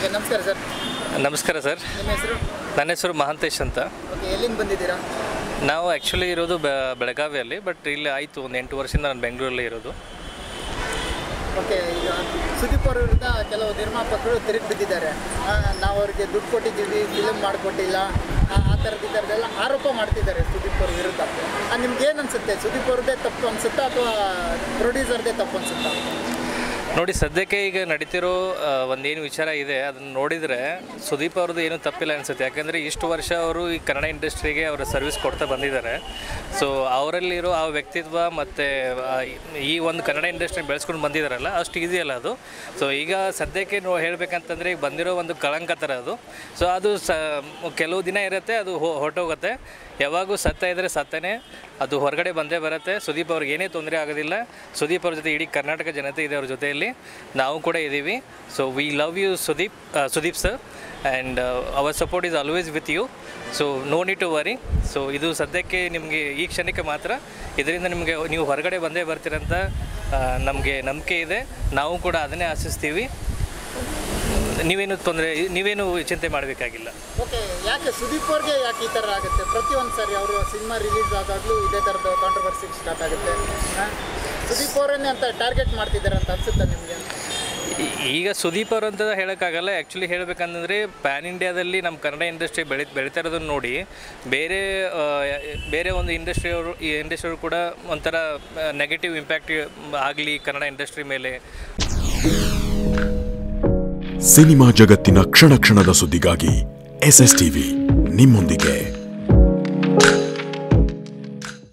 Okay ನಮಸ್ಕಾರ sir ನಮಸ್ಕಾರ sir ನಿಮ್ಮ ಹೆಸರು ನನ್ನ ಹೆಸರು ಮಹಾಂತೇಶ್ ಅಂತ ಓಕೆ ಎಲ್ಲಿಂದ ಬಂದಿದ್ದೀರಾ ನಾವು ಆ್ಯಕ್ಚುಲಿ ಇರೋದು ಬೆ ಬೆಳಗಾವಿಯಲ್ಲಿ ಬಟ್ ಇಲ್ಲಿ ಆಯಿತು ಒಂದು ಎಂಟು ವರ್ಷದಿಂದ ನಾನು ಬೆಂಗಳೂರಲ್ಲೇ ಇರೋದು ಓಕೆ ಈಗ ಸುದೀಪ್ ಅವ್ರ ವಿರುದ್ಧ ಕೆಲವು ನಿರ್ಮಾಪಕರು ತಿರುಗಿ ಬಿದ್ದಿದ್ದಾರೆ ಆ, ನಾವು ಅವ್ರಿಗೆ ದುಡ್ಡು ಕೊಟ್ಟಿದ್ದೀವಿ ಫಿಲ್ಮ್ ಮಾಡಿಕೊಟ್ಟಿಲ್ಲ ಆ ಥರದ್ದು ಈ ಥರದ್ದೆಲ್ಲ ಆರೋಪ ಮಾಡ್ತಿದ್ದಾರೆ ಸುದೀಪ್ ಅವ್ರ ವಿರುದ್ಧ ನಿಮ್ಗೆ ಏನು ಅನ್ಸುತ್ತೆ ಸುದೀಪ್ ಅವ್ರದ್ದೇ ತಪ್ಪು ಅನ್ಸುತ್ತಾ ಅಥವಾ ಪ್ರೊಡ್ಯೂಸರ್ದೇ ತಪ್ಪು ಅನ್ಸುತ್ತಾ ನೋಡಿ ಸದ್ಯಕ್ಕೆ ಈಗ ನಡೀತಿರೋ ಒಂದೇನು ವಿಚಾರ ಇದೆ ಅದನ್ನು ನೋಡಿದರೆ ಸುದೀಪ್ ಅವ್ರದ್ದು ಏನೂ ತಪ್ಪಿಲ್ಲ ಅನಿಸುತ್ತೆ ಯಾಕಂದರೆ ಇಷ್ಟು ವರ್ಷ ಅವರು ಈ ಕನ್ನಡ ಇಂಡಸ್ಟ್ರಿಗೆ ಅವರ ಸರ್ವಿಸ್ ಕೊಡ್ತಾ ಬಂದಿದ್ದಾರೆ ಸೊ ಅವರಲ್ಲಿರೋ ಆ ವ್ಯಕ್ತಿತ್ವ ಮತ್ತು ಈ ಒಂದು ಕನ್ನಡ ಇಂಡಸ್ಟ್ರಿ ಬೆಳೆಸ್ಕೊಂಡು ಬಂದಿದ್ದಾರಲ್ಲ ಅಷ್ಟು ಈಸಿ ಅಲ್ಲ ಅದು ಸೊ ಈಗ ಸದ್ಯಕ್ಕೆ ನೋ ಹೇಳ್ಬೇಕಂತಂದರೆ ಈಗ ಬಂದಿರೋ ಒಂದು ಕಳಂಕ ಥರ ಅದು ಸೊ ಅದು ಸ ಕೆಲವು ದಿನ ಇರುತ್ತೆ ಅದು ಹೊ- ಹೊರ್ಟೋಗುತ್ತೆ ಯಾವಾಗೂ ಸತ್ತ ಇದ್ದರೆ ಸತ್ತನೇ ಅದು ಹೊರಗಡೆ ಬಂದೇ ಬರುತ್ತೆ ಸುದೀಪ್ ಅವ್ರಿಗೆ ಏನೇ ತೊಂದರೆ ಆಗೋದಿಲ್ಲ ಸುದೀಪ್ ಅವ್ರ ಜೊತೆ ಇಡೀ ಕರ್ನಾಟಕ ಜನತೆ ಇದೆ ಅವ್ರ ಜೊತೆಯಲ್ಲಿ ನಾವು ಕೂಡ ಇದ್ದೀವಿ so we love you Sudeep ಆ, Sudeep sir and our support is always with you so no need to worry so ಇದು ಸದ್ಯಕ್ಕೆ ನಿಮಗೆ ಈ ಕ್ಷಣಕ್ಕೆ ಮಾತ್ರ ಇದರಿಂದ ನಿಮಗೆ ನೀವು ಹೊರಗಡೆ ಬಂದೇ ಬರ್ತೀರಂತ ನಮಗೆ ನಂಬಿಕೆ ಇದೆ ನಾವು ಕೂಡ ಅದನ್ನೇ ಆಶಿಸ್ತೀವಿ ನೀವೇನು ತೊಂದರೆ ನೀವೇನು ಚಿಂತೆ ಮಾಡಬೇಕಾಗಿಲ್ಲ ಓಕೆ ಯಾಕೆ ಸುದೀಪ್ ಅವ್ರಿಗೆ ಯಾಕೆ ಈ ಥರ ಆಗುತ್ತೆ ಪ್ರತಿಯೊಂದು ಸಾರಿ ಅವರು ಸಿನಿಮಾ ರಿಲೀಸ್ ಆದಾಗಲೂ ಇದೇ ಥರದ ಕಾಂಟ್ರವರ್ಸಿ ಸ್ಟಾರ್ಟ್ ಆಗುತ್ತೆ ಆ? ಸುದೀಪ್ ಅವರನ್ನೇ ಅಂತ ಟಾರ್ಗೆಟ್ ಮಾಡ್ತಿದ್ದಾರೆ ಅಂತ ಅನ್ಸುತ್ತೆ ನಿಮಗೆ ಈ- ಈಗ ಸುದೀಪ್ ಅವರು ಅಂತ ಹೇಳೋಕ್ಕಾಗಲ್ಲ ಆ್ಯಕ್ಚುಲಿ ಹೇಳಬೇಕಂತಂದರೆ ಪ್ಯಾನ್ ಇಂಡಿಯಾದಲ್ಲಿ ನಮ್ಮ ಕನ್ನಡ ಇಂಡಸ್ಟ್ರಿ ಬೆಳಿ ಬೆಳೀತಾ ಇರೋದನ್ನು ನೋಡಿ ಬೇರೆ ಆ, ಬೇರೆ ಒಂದು ಇಂಡಸ್ಟ್ರಿಯವರು ಈ ಇಂಡಸ್ಟ್ರಿಯವರು ಕೂಡ ಒಂಥರ ನೆಗೆಟಿವ್ ಇಂಪ್ಯಾಕ್ಟ್ ಆಗಲಿ ಕನ್ನಡ ಇಂಡಸ್ಟ್ರಿ ಮೇಲೆ ಸಿನಿಮಾ ಜಗತ್ತಿನ ಕ್ಷಣ ಕ್ಷಣದ ಸುದ್ದಿಗಾಗಿ ಎಸ್ ಎಸ್ ಟಿವಿ ನಿಮ್ಮೊಂದಿಗೆ